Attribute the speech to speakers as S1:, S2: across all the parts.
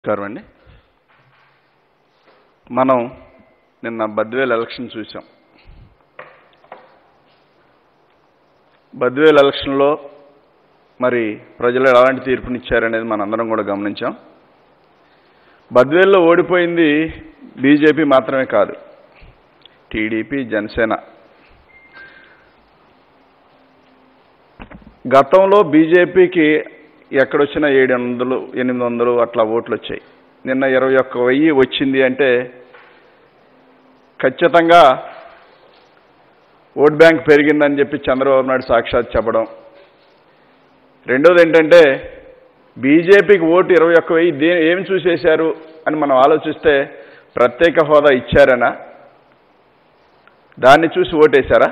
S1: నమస్కారం అండి మనం నిన్న బద్వేల్ ఎలక్షన్ చూసాం బద్వేల్ ఎలక్షన్లో మరి ప్రజలు ఎలాంటి తీర్పునిచ్చారనేది మనందరం కూడా గమనించాం బద్వేల్లో ఓడిపోయింది బీజేపీ మాత్రమే కాదు టీడీపీ జనసేన గతంలో బీజేపీకి ఎక్కడొచ్చినా ఏడు వందలు ఎనిమిది వందలు అట్లా ఓట్లు వచ్చాయి నిన్న ఇరవై ఒక్క వెయ్యి వచ్చింది అంటే ఖచ్చితంగా ఓట్ బ్యాంక్ పెరిగిందని చెప్పి చంద్రబాబు నాయుడు సాక్షాత్ చెప్పడం రెండోది ఏంటంటే బీజేపీకి ఓటు ఇరవై ఒక్క వెయ్యి దే ఏమి చూసేశారు అని మనం ఆలోచిస్తే ప్రత్యేక హోదా ఇచ్చారనా దాన్ని చూసి ఓటేశారా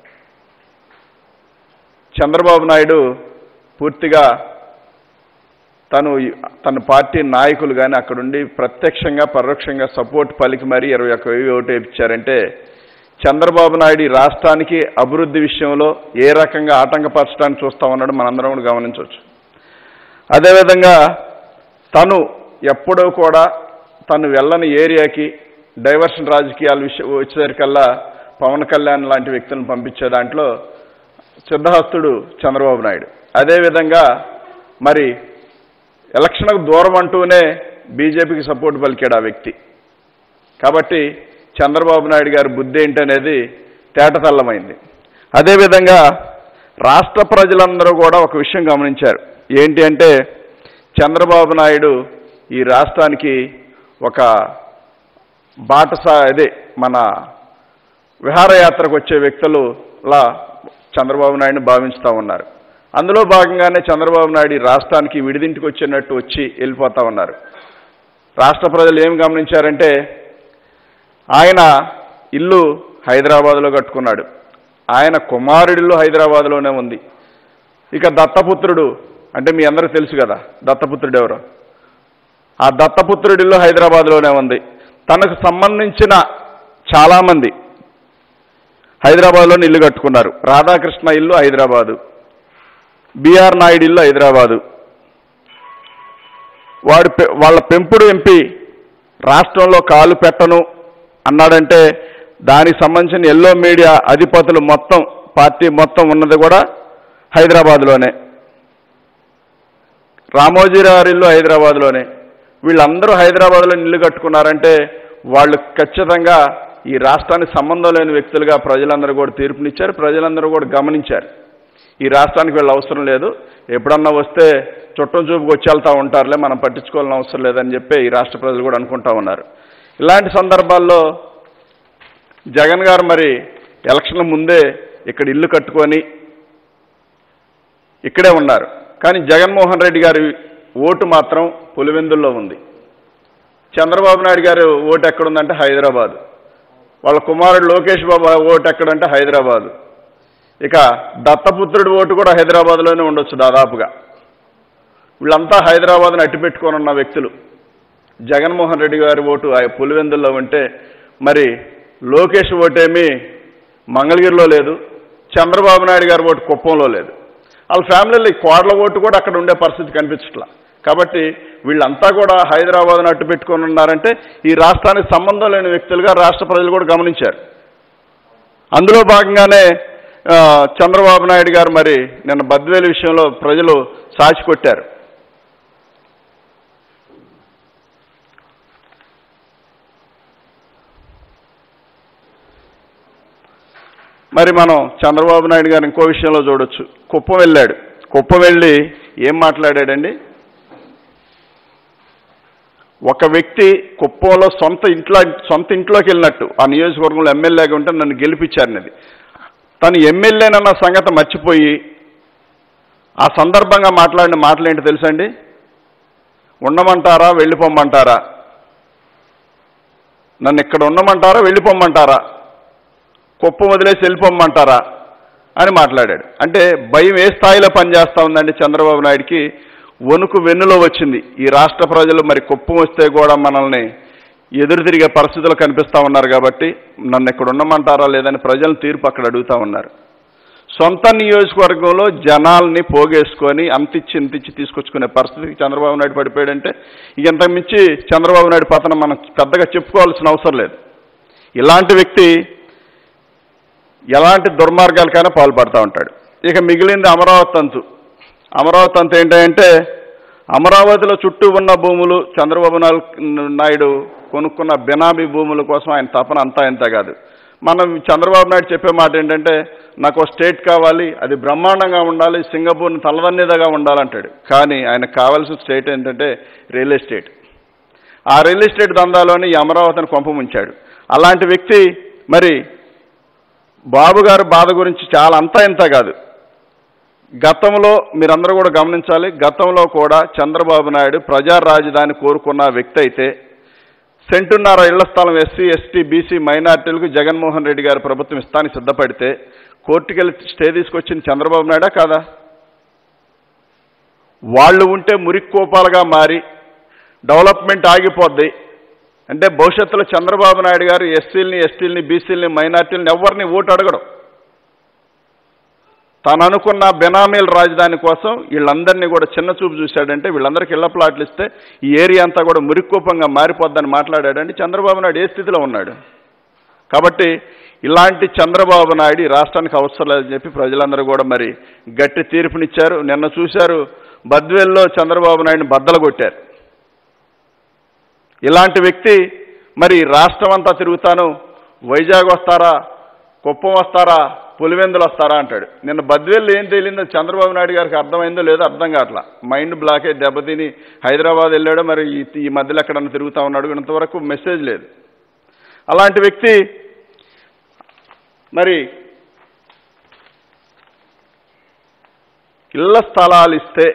S1: చంద్రబాబు నాయుడు పూర్తిగా తను తన పార్టీ నాయకులు కానీ అక్కడుండి ప్రత్యక్షంగా పరోక్షంగా సపోర్ట్ పలికి మరీ ఇరవై ఒక్క వెయ్యి ఓటు ఇచ్చారంటే చంద్రబాబు నాయుడు ఈ రాష్ట్రానికి అభివృద్ధి విషయంలో ఏ రకంగా ఆటంకపరచడానికి చూస్తా ఉన్నాడో మనందరం కూడా గమనించవచ్చు అదేవిధంగా తను ఎప్పుడూ కూడా తను వెళ్ళని ఏరియాకి డైవర్షన్ రాజకీయాల విషయం వచ్చేసరికల్లా పవన్ కళ్యాణ్ లాంటి వ్యక్తులను పంపించే దాంట్లో సిద్ధహస్తుడు చంద్రబాబు నాయుడు అదేవిధంగా మరి ఎలక్షన్కు దూరం అంటూనే బీజేపీకి సపోర్ట్ పలికాడు ఆ వ్యక్తి కాబట్టి చంద్రబాబు నాయుడు గారి బుద్ధి ఏంటనేది తేటతల్లమైంది అదేవిధంగా రాష్ట్ర ప్రజలందరూ కూడా ఒక విషయం గమనించారు ఏంటి అంటే చంద్రబాబు నాయుడు ఈ రాష్ట్రానికి ఒక బాటసా అదే మన విహారయాత్రకు వచ్చే వ్యక్తులులా చంద్రబాబు నాయుడిని భావించుతూ ఉన్నారు అందులో భాగంగానే చంద్రబాబు నాయుడు ఈ రాష్ట్రానికి విడిదింటికి వచ్చినట్టు వచ్చి వెళ్ళిపోతా ఉన్నారు రాష్ట్ర ప్రజలు ఏం గమనించారంటే ఆయన ఇల్లు హైదరాబాద్లో కట్టుకున్నాడు ఆయన కుమారుడిల్లు హైదరాబాద్లోనే ఉంది ఇక దత్తపుత్రుడు అంటే మీ అందరూ తెలుసు కదా దత్తపుత్రుడు ఎవరు ఆ దత్తపుత్రుడిల్లు హైదరాబాద్లోనే ఉంది తనకు సంబంధించిన చాలామంది హైదరాబాద్లోనే ఇల్లు కట్టుకున్నారు రాధాకృష్ణ ఇల్లు హైదరాబాదు బీఆర్ నాయుడు ఇల్లు హైదరాబాదు వాడి పె- వాళ్ళ పెంపుడు ఎంపీ రాష్ట్రంలో కాలు పెట్టను అన్నాడంటే దానికి సంబంధించిన ఎల్లో మీడియా అధిపతులు మొత్తం పార్టీ మొత్తం ఉన్నది కూడా హైదరాబాద్లోనే రామోజీరావు ఇల్లు హైదరాబాద్లోనే వీళ్ళందరూ హైదరాబాద్లో ఇల్లు కట్టుకున్నారంటే వాళ్ళు ఖచ్చితంగా ఈ రాష్ట్రానికి సంబంధం లేని వ్యక్తులుగా ప్రజలందరూ కూడా తీర్పునిచ్చారు ప్రజలందరూ కూడా గమనించారు ఈ రాష్ట్రానికి వీళ్ళు అవసరం లేదు ఎప్పుడన్నా వస్తే చుట్టం చూపుకు వచ్చి వెళ్తూ ఉంటారులే మనం పట్టించుకోవాలని అవసరం లేదని చెప్పి ఈ రాష్ట్ర ప్రజలు కూడా అనుకుంటా ఉన్నారు ఇలాంటి సందర్భాల్లో జగన్ గారు మరి ఎలక్షన్ల ముందే ఇక్కడ ఇల్లు కట్టుకొని ఇక్కడే ఉన్నారు కానీ జగన్మోహన్ రెడ్డి గారి ఓటు మాత్రం పులివెందుల్లో ఉంది చంద్రబాబు నాయుడు గారి ఓటు ఎక్కడుందంటే హైదరాబాద్ వాళ్ళ కుమారుడు లోకేష్ బాబు ఓటు ఎక్కడంటే హైదరాబాద్ ఇక దత్తపుత్రుడి ఓటు కూడా హైదరాబాద్లోనే ఉండొచ్చు దాదాపుగా వీళ్ళంతా హైదరాబాద్ని అట్టిపెట్టుకొని ఉన్న వ్యక్తులు జగన్మోహన్ రెడ్డి గారి ఓటు ఆ పులివెందుల్లో ఉంటే మరి లోకేష్ ఓటేమి మంగళగిరిలో లేదు చంద్రబాబు నాయుడు గారి ఓటు కుప్పంలో లేదు వాళ్ళ ఫ్యామిలీలో ఈ కోడల ఓటు కూడా అక్కడ ఉండే పరిస్థితి కనిపించట్లా కాబట్టి వీళ్ళంతా కూడా హైదరాబాద్ను అట్టు పెట్టుకొని ఉన్నారంటే ఈ రాష్ట్రానికి సంబంధం లేని వ్యక్తులుగా రాష్ట్ర ప్రజలు కూడా గమనించారు అందులో భాగంగానే ఆ, చంద్రబాబు నాయుడు గారు మరి నిన్న బద్వేలు విషయంలో ప్రజలు సాచి కొట్టారు మరి మనం చంద్రబాబు నాయుడు గారు ఇంకో విషయంలో చూడొచ్చు కుప్పం వెళ్ళాడు కుప్పం వెళ్ళి ఏం మాట్లాడాడండి ఒక వ్యక్తి కుప్పంలో సొంత ఇంట్లో సొంత ఇంట్లోకి వెళ్ళినట్టు ఆ నియోజకవర్గంలో ఎమ్మెల్యేగా ఉంటే నన్ను గెలిపించారనేది తను ఎమ్మెల్యేనన్న సంగతి మర్చిపోయి ఆ సందర్భంగా మాట్లాడిన మాటలు ఏంటో తెలుసండి ఉండమంటారా వెళ్ళిపోమ్మంటారా నన్ను ఇక్కడ ఉండమంటారా వెళ్ళిపోమ్మంటారా కుప్పం వదిలేసి వెళ్ళిపోమ్మంటారా అని మాట్లాడాడు అంటే భయం ఏ స్థాయిలో పనిచేస్తా ఉందండి చంద్రబాబు నాయుడికి వణుకు వెన్నులో వచ్చింది ఈ రాష్ట్ర ప్రజలు మరి కుప్పం వస్తే కూడా మనల్ని ఎదురు తిరిగే పరిస్థితులు కనిపిస్తూ ఉన్నారు కాబట్టి నన్ను ఇక్కడ ఉండమంటారా లేదని ప్రజల తీర్పు అక్కడ అడుగుతా ఉన్నారు సొంత నియోజకవర్గంలో జనాల్ని పోగేసుకొని అంతిచ్చి ఇంతిచ్చి తీసుకొచ్చుకునే పరిస్థితికి చంద్రబాబు నాయుడు పడిపోయాడంటే ఇక ఇంతకు మించి చంద్రబాబు నాయుడు పతనం మనం పెద్దగా చెప్పుకోవాల్సిన అవసరం లేదు ఇలాంటి వ్యక్తి ఎలాంటి దుర్మార్గాలకైనా పాల్పడుతూ ఉంటాడు ఇక మిగిలింది అమరావతి అంతు అమరావతి అంత ఏంటంటే అమరావతిలో చుట్టూ ఉన్న భూములు చంద్రబాబు నాయుడు- నాయుడు కొనుక్కున్న బినామీ భూముల కోసం ఆయన తపన అంతా ఇంత కాదు మనం చంద్రబాబు నాయుడు చెప్పే మాట ఏంటంటే నాకు ఒక స్టేట్ కావాలి అది బ్రహ్మాండంగా ఉండాలి సింగపూర్ని తలదన్నేదగా ఉండాలంటాడు కానీ ఆయనకు కావాల్సిన స్టేట్ ఏంటంటే రియల్ ఎస్టేట్ ఆ రియల్ ఎస్టేట్ దందాలోని ఈ అమరావతిని కొంపముంచాడు అలాంటి వ్యక్తి మరి బాబు గారి బాధ గురించి చాలా అంతా ఇంత కాదు గతంలో మీరందరూ కూడా గమనించాలి గతంలో కూడా చంద్రబాబు నాయుడు ప్రజా రాజధాని కోరుకున్న వ్యక్తి అయితే సెంటున్నర ఇళ్ల స్థలం ఎస్సీ ఎస్టీ బీసీ మైనార్టీలకు జగన్మోహన్ రెడ్డి గారి ప్రభుత్వం ఇస్తానికి సిద్ధపడితే కోర్టుకెళ్ళి స్టే తీసుకొచ్చింది చంద్రబాబు నాయుడా కాదా వాళ్ళు ఉంటే మురిక్కోపాలుగా మారి డెవలప్మెంట్ ఆగిపోద్ది అంటే భవిష్యత్తులో చంద్రబాబు నాయుడు గారు ఎస్సీలని ఎస్టీలని బీసీలని మైనార్టీలని ఎవరిని ఓటు అడగడం తాను అనుకున్న బెనామీల రాజధాని కోసం వీళ్ళందరినీ కూడా చిన్న చూపు చూశాడంటే వీళ్ళందరికీ ఇళ్ల ప్లాట్లు ఇస్తే ఈ ఏరియా అంతా కూడా మురిక్కోపంగా మారిపోద్దని మాట్లాడాడంటే చంద్రబాబు నాయుడు ఏ స్థితిలో ఉన్నాడు కాబట్టి ఇలాంటి చంద్రబాబు నాయుడు ఈ రాష్ట్రానికి అవసరం లేదని చెప్పి ప్రజలందరూ కూడా మరి గట్టి తీర్పునిచ్చారు నిన్న చూశారు బద్వేల్లో చంద్రబాబు నాయుడిని బద్దలు కొట్టారు ఇలాంటి వ్యక్తి మరి రాష్ట్రం అంతా తిరుగుతాను వైజాగ్ వస్తారా కుప్పం వస్తారా పులివెందులు వస్తారా అంటాడు నిన్న బద్వేలు ఏం తేలిందో చంద్రబాబు నాయుడు గారికి అర్థమైందో లేదో అర్థం కావట్లా మైండ్ బ్లాక్ అయి దెబ్బతిని హైదరాబాద్ వెళ్ళాడు మరి ఈ- ఈ మధ్యలో ఎక్కడన్నా తిరుగుతా ఉన్నాడు ఇంతవరకు మెసేజ్ లేదు అలాంటి వ్యక్తి మరి ఇళ్ల స్థలాలు ఇస్తే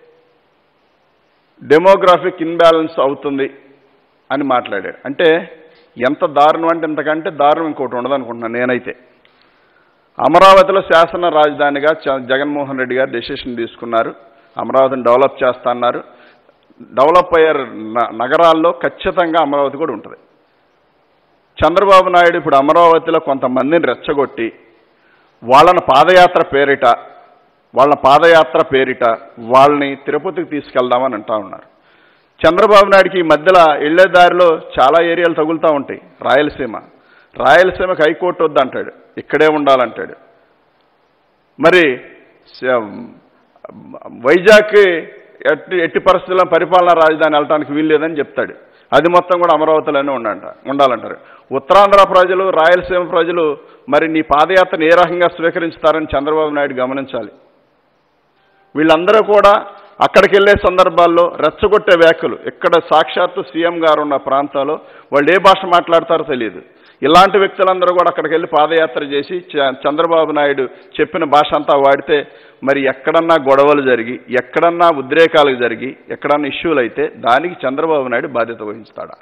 S1: డెమోగ్రాఫిక్ ఇన్బ్యాలెన్స్ అవుతుంది అని మాట్లాడాడు అంటే ఎంత దారుణం అంటే ఇంతకంటే దారుణం ఇంకోటి ఉండదనుకుంటున్నాను నేనైతే అమరావతిలో శాసన రాజధానిగా చ- జగన్మోహన్ రెడ్డి గారు డెసిషన్ తీసుకున్నారు అమరావతిని డెవలప్ చేస్తా అన్నారు డెవలప్ అయ్యే న- నగరాల్లో ఖచ్చితంగా అమరావతి కూడా ఉంటుంది చంద్రబాబు నాయుడు ఇప్పుడు అమరావతిలో కొంతమందిని రెచ్చగొట్టి వాళ్ళని పాదయాత్ర పేరిట వాళ్ళ పాదయాత్ర పేరిట వాళ్ళని తిరుపతికి తీసుకెళ్దామని అంటా ఉన్నారు చంద్రబాబు నాయుడికి ఈ మధ్యలో వెళ్లే దారిలో చాలా ఏరియాలు తగులుతూ ఉంటాయి రాయలసీమ రాయలసీమకి హైకోర్టు వద్దంటాడు ఇక్కడే ఉండాలంటాడు మరి స- వైజాగ్ ఎట్టి ఎట్టి పరిస్థితుల్లో పరిపాలనా రాజధాని వెళ్ళటానికి వీల్లేదని చెప్తాడు అది మొత్తం కూడా అమరావతిలోనే ఉండంట ఉండాలంటారు ఉత్తరాంధ్ర ప్రజలు రాయలసీమ ప్రజలు మరి నీ పాదయాత్రను ఏ రకంగా స్వీకరించుతారని చంద్రబాబు నాయుడు గమనించాలి వీళ్ళందరూ కూడా అక్కడికి వెళ్ళే సందర్భాల్లో రెచ్చగొట్టే వ్యాఖ్యలు ఇక్కడ సాక్షాత్తు సీఎం గారు ఉన్న ప్రాంతాల్లో వాళ్ళు ఏ భాష మాట్లాడతారో తెలియదు ఇలాంటి వ్యక్తులందరూ కూడా అక్కడికి వెళ్ళి పాదయాత్ర చేసి చ- చంద్రబాబు నాయుడు చెప్పిన భాష అంతా వాడితే మరి ఎక్కడన్నా గొడవలు జరిగి ఎక్కడన్నా ఉద్రేకాలు జరిగి ఎక్కడన్నా ఇష్యూలు అయితే దానికి చంద్రబాబు నాయుడు బాధ్యత వహిస్తాడా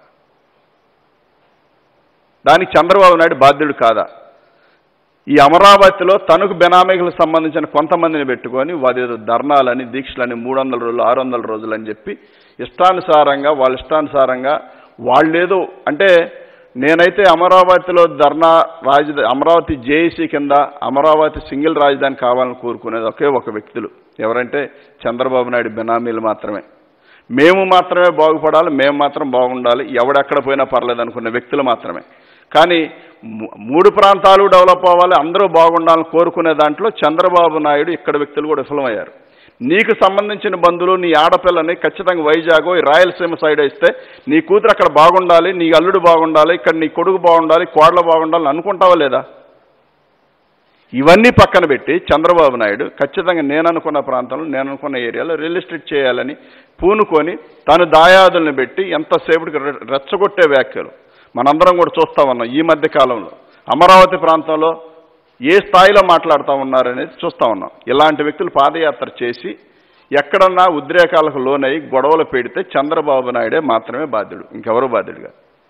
S1: దానికి చంద్రబాబు నాయుడు బాధ్యుడు కాదా ఈ అమరావతిలో తనకు బెనామీలకు సంబంధించిన కొంతమందిని పెట్టుకొని వారి ధర్నాలని దీక్షలని మూడు వందల రోజులు ఆరు వందల రోజులు అని చెప్పి ఇష్టానుసారంగా వాళ్ళ ఇష్టానుసారంగా వాళ్ళేదో అంటే నేనైతే అమరావతిలో ధర్నా రాజధాని అమరావతి జేఏసీ కింద అమరావతి సింగిల్ రాజధాని కావాలని కోరుకునేది ఒకే ఒక వ్యక్తులు ఎవరంటే చంద్రబాబు నాయుడు బెనామీలు మాత్రమే మేము మాత్రమే బాగుపడాలి మేము మాత్రం బాగుండాలి ఎవడెక్కడ పోయినా పర్లేదు అనుకున్న వ్యక్తులు మాత్రమే కానీ మూ- మూడు ప్రాంతాలు డెవలప్ అవ్వాలి అందరూ బాగుండాలని కోరుకునే దాంట్లో చంద్రబాబు నాయుడు ఇక్కడ వ్యక్తులు కూడా విఫలమయ్యారు నీకు సంబంధించిన బంధువులు నీ ఆడపిల్లని ఖచ్చితంగా వైజాగ్ ఈ రాయలసీమ సైడ్ ఇస్తే నీ కూతురు అక్కడ బాగుండాలి నీ అల్లుడు బాగుండాలి ఇక్కడ నీ కొడుకు బాగుండాలి కోడలు బాగుండాలని అనుకుంటావా లేదా ఇవన్నీ పక్కన పెట్టి చంద్రబాబు నాయుడు ఖచ్చితంగా నేను అనుకున్న ప్రాంతంలో నేను అనుకున్న ఏరియాలో రియల్ ఎస్టేట్ చేయాలని పూనుకొని తాను దాయాదుల్ని పెట్టి ఎంతసేపటికి రె- రెచ్చగొట్టే వ్యాఖ్యలు మనందరం కూడా చూస్తా ఉన్నాం ఈ మధ్య కాలంలో అమరావతి ప్రాంతంలో ఏ స్థాయిలో మాట్లాడుతూ ఉన్నారనేది చూస్తా ఉన్నాం ఇలాంటి వ్యక్తులు పాదయాత్ర చేసి ఎక్కడన్నా ఉద్రేకాలకు లోనై గొడవలు పెడితే చంద్రబాబు నాయుడే మాత్రమే బాధ్యుడు ఇంకెవరు బాధ్యుడుగా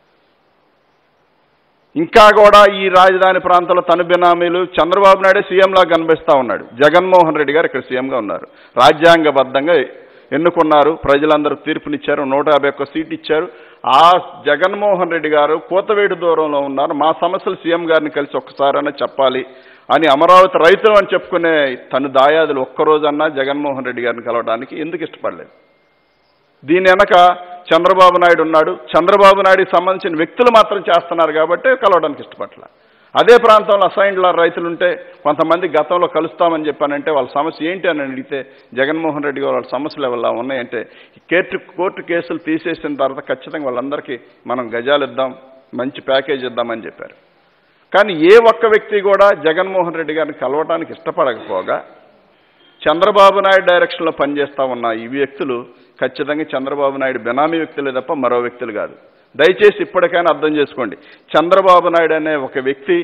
S1: ఇంకా కూడా ఈ రాజధాని ప్రాంతంలో తన బినామీలు చంద్రబాబు నాయుడే సీఎంలా కనిపిస్తా ఉన్నాడు జగన్మోహన్ రెడ్డి గారు ఇక్కడ సీఎంగా ఉన్నారు రాజ్యాంగబద్ధంగా ఎన్నుకున్నారు ప్రజలందరూ తీర్పునిచ్చారు నూట యాభై ఒక్క సీట్ ఇచ్చారు ఆ జగన్మోహన్ రెడ్డి గారు కోతవేటు దూరంలో ఉన్నారు మా సమస్యలు సీఎం గారిని కలిసి ఒక్కసారైనా చెప్పాలి అని అమరావతి రైతులు అని చెప్పుకునే తను దాయాదులు ఒక్కరోజన్నా జగన్మోహన్ రెడ్డి గారిని కలవడానికి ఎందుకు ఇష్టపడలేదు దీని వెనక చంద్రబాబు నాయుడు ఉన్నాడు చంద్రబాబు నాయుడికి సంబంధించిన వ్యక్తులు మాత్రం చేస్తున్నారు కాబట్టి కలవడానికి ఇష్టపడల అదే ప్రాంతంలో అసైన్డ్ రైతులు ఉంటే కొంతమంది గతంలో కలుస్తామని చెప్పానంటే వాళ్ళ సమస్య ఏంటి అని అడిగితే జగన్మోహన్ రెడ్డి గారు వాళ్ళ సమస్యలు ఎవరిలా ఉన్నాయంటే కోర్టు కోర్టు కేసులు తీసేసిన తర్వాత ఖచ్చితంగా వాళ్ళందరికీ మనం గజాలు ఇద్దాం మంచి ప్యాకేజ్ ఇద్దామని చెప్పారు కానీ ఏ ఒక్క వ్యక్తి కూడా జగన్మోహన్ రెడ్డి గారిని కలవటానికి ఇష్టపడకపోగా చంద్రబాబు నాయుడు డైరెక్షన్లో పనిచేస్తా ఉన్న ఈ వ్యక్తులు ఖచ్చితంగా చంద్రబాబు నాయుడు బెనామీ వ్యక్తులే తప్ప మరో వ్యక్తులు కాదు దయచేసి ఇప్పటికైనా అర్థం చేసుకోండి చంద్రబాబు నాయుడు అనే ఒక వ్యక్తి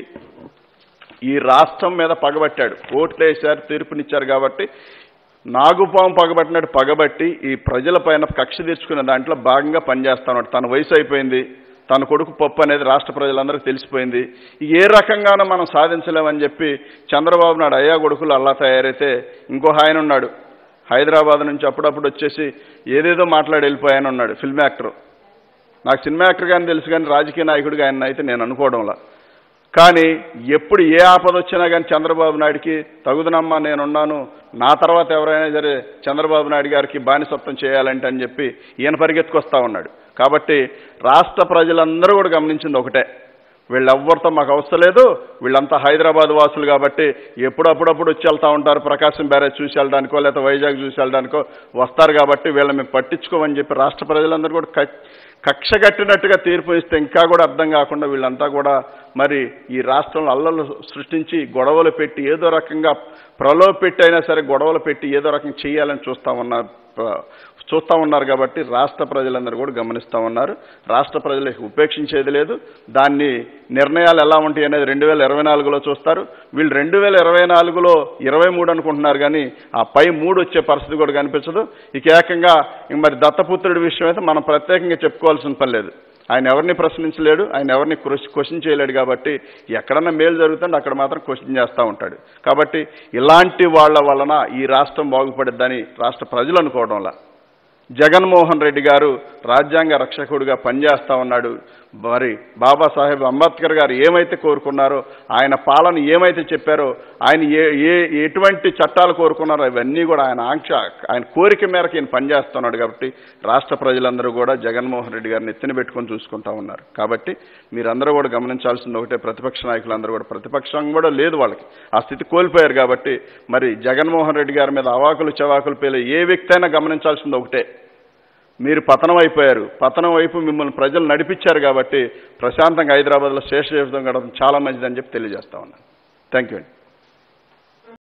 S1: ఈ రాష్ట్రం మీద పగబట్టాడు ఓట్లు వేశారు తీర్పునిచ్చారు కాబట్టి నాగుపాము పగబట్టినట్టు పగబట్టి ఈ ప్రజలపైన కక్ష తీర్చుకునే దాంట్లో భాగంగా పనిచేస్తున్నాడు తన వయసు అయిపోయింది తన కొడుకు పప్పు అనేది రాష్ట్ర ప్రజలందరికీ తెలిసిపోయింది ఏ రకంగానూ మనం సాధించలేమని చెప్పి చంద్రబాబు నాయుడు అయ్యా కొడుకులు అల్లా తయారైతే ఇంకో ఆయన ఉన్నాడు హైదరాబాద్ నుంచి అప్పుడప్పుడు వచ్చేసి ఏదేదో మాట్లాడి వెళ్ళిపోయాను ఉన్నాడు ఫిల్మ్ యాక్టర్ నాకు సినిమా యాక్టర్ కానీ తెలుసు కానీ రాజకీయ నాయకుడిగా ఆయన అయితే నేను అనుకోవడంలా కానీ ఎప్పుడు ఏ ఆపద వచ్చినా కానీ చంద్రబాబు నాయుడికి తగుదనమ్మా నేనున్నాను నా తర్వాత ఎవరైనా సరే చంద్రబాబు నాయుడు గారికి బానిసత్వం చేయాలంటే అని చెప్పి ఈయన పరిగెత్తుకొస్తా ఉన్నాడు కాబట్టి రాష్ట్ర ప్రజలందరూ కూడా గమనించింది ఒకటే వీళ్ళెవ్వరితో మాకు అవసరం లేదు వీళ్ళంతా హైదరాబాద్ వాసులు కాబట్టి ఎప్పుడప్పుడప్పుడు వచ్చి వెళ్తా ఉంటారు ప్రకాశం బ్యారేజ్ చూసి వెళ్ళడానికో లేకపోతే వైజాగ్ చూసి వెళ్ళడానికో వస్తారు కాబట్టి వీళ్ళని మేము పట్టించుకోమని చెప్పి రాష్ట్ర ప్రజలందరూ కూడా క- కక్ష కట్టినట్టుగా తీర్పు ఇస్తే ఇంకా కూడా అర్థం కాకుండా వీళ్ళంతా కూడా మరి ఈ రాష్ట్రంలో అల్లలు సృష్టించి గొడవలు పెట్టి ఏదో రకంగా ప్రలోభ పెట్టి అయినా సరే గొడవలు పెట్టి ఏదో రకంగా చేయాలని చూస్తా ఉన్నారు ప్ర- చూస్తా ఉన్నారు కాబట్టి రాష్ట్ర ప్రజలందరూ కూడా గమనిస్తూ ఉన్నారు రాష్ట్ర ప్రజలకు ఉపేక్షించేది లేదు దాన్ని నిర్ణయాలు ఎలా ఉంటాయి అనేది రెండు వేల ఇరవై నాలుగులో చూస్తారు వీళ్ళు రెండు వేల ఇరవై నాలుగులో ఇరవై మూడు అనుకుంటున్నారు కానీ ఆ పై మూడు వచ్చే పరిస్థితి కూడా కనిపించదు ఇక ఏకంగా ఇంక మరి దత్తపుత్రుడి విషయం అయితే మనం ప్రత్యేకంగా చెప్పుకోవాల్సిన పని లేదు ఆయన ఎవరిని ప్రశ్నించలేడు ఆయన ఎవరిని క్వశ్చన్ చేయలేడు కాబట్టి ఎక్కడన్నా మేలు జరుగుతుంటే అక్కడ మాత్రం క్వశ్చన్ చేస్తూ ఉంటాడు కాబట్టి ఇలాంటి వాళ్ళ వలన ఈ రాష్ట్రం బాగుపడిద్దని రాష్ట్ర ప్రజలు అనుకోవడంలా జగన్మోహన్ రెడ్డి గారు రాజ్యాంగ రక్షకుడిగా పనిచేస్తా ఉన్నాడు మరి బాబాసాహెబ్ అంబేద్కర్ గారు ఏమైతే కోరుకున్నారో ఆయన పాలన ఏమైతే చెప్పారో ఆయన ఏ ఏ ఎటువంటి చట్టాలు కోరుకున్నారో అవన్నీ కూడా ఆయన ఆంక్ష ఆయన కోరిక మేరకు ఈయన పనిచేస్తున్నాడు కాబట్టి రాష్ట్ర ప్రజలందరూ కూడా జగన్మోహన్ రెడ్డి గారిని ఎత్తిన పెట్టుకొని చూసుకుంటా ఉన్నారు కాబట్టి మీరందరూ కూడా గమనించాల్సింది ఒకటే ప్రతిపక్ష నాయకులందరూ కూడా ప్రతిపక్షం కూడా లేదు వాళ్ళకి ఆ స్థితి కోల్పోయారు కాబట్టి మరి జగన్మోహన్ రెడ్డి గారి మీద అవాకులు చవాకులు పేలే ఏ వ్యక్తి అయినా గమనించాల్సింది ఒకటే మీరు పతనం అయిపోయారు పతనం వైపు మిమ్మల్ని ప్రజలు నడిపించారు కాబట్టి ప్రశాంతంగా హైదరాబాద్లో శేష జీవితం గడపడం చాలా మంచిదని చెప్పి తెలియజేస్తా ఉన్నాను థ్యాంక్ యూ అండి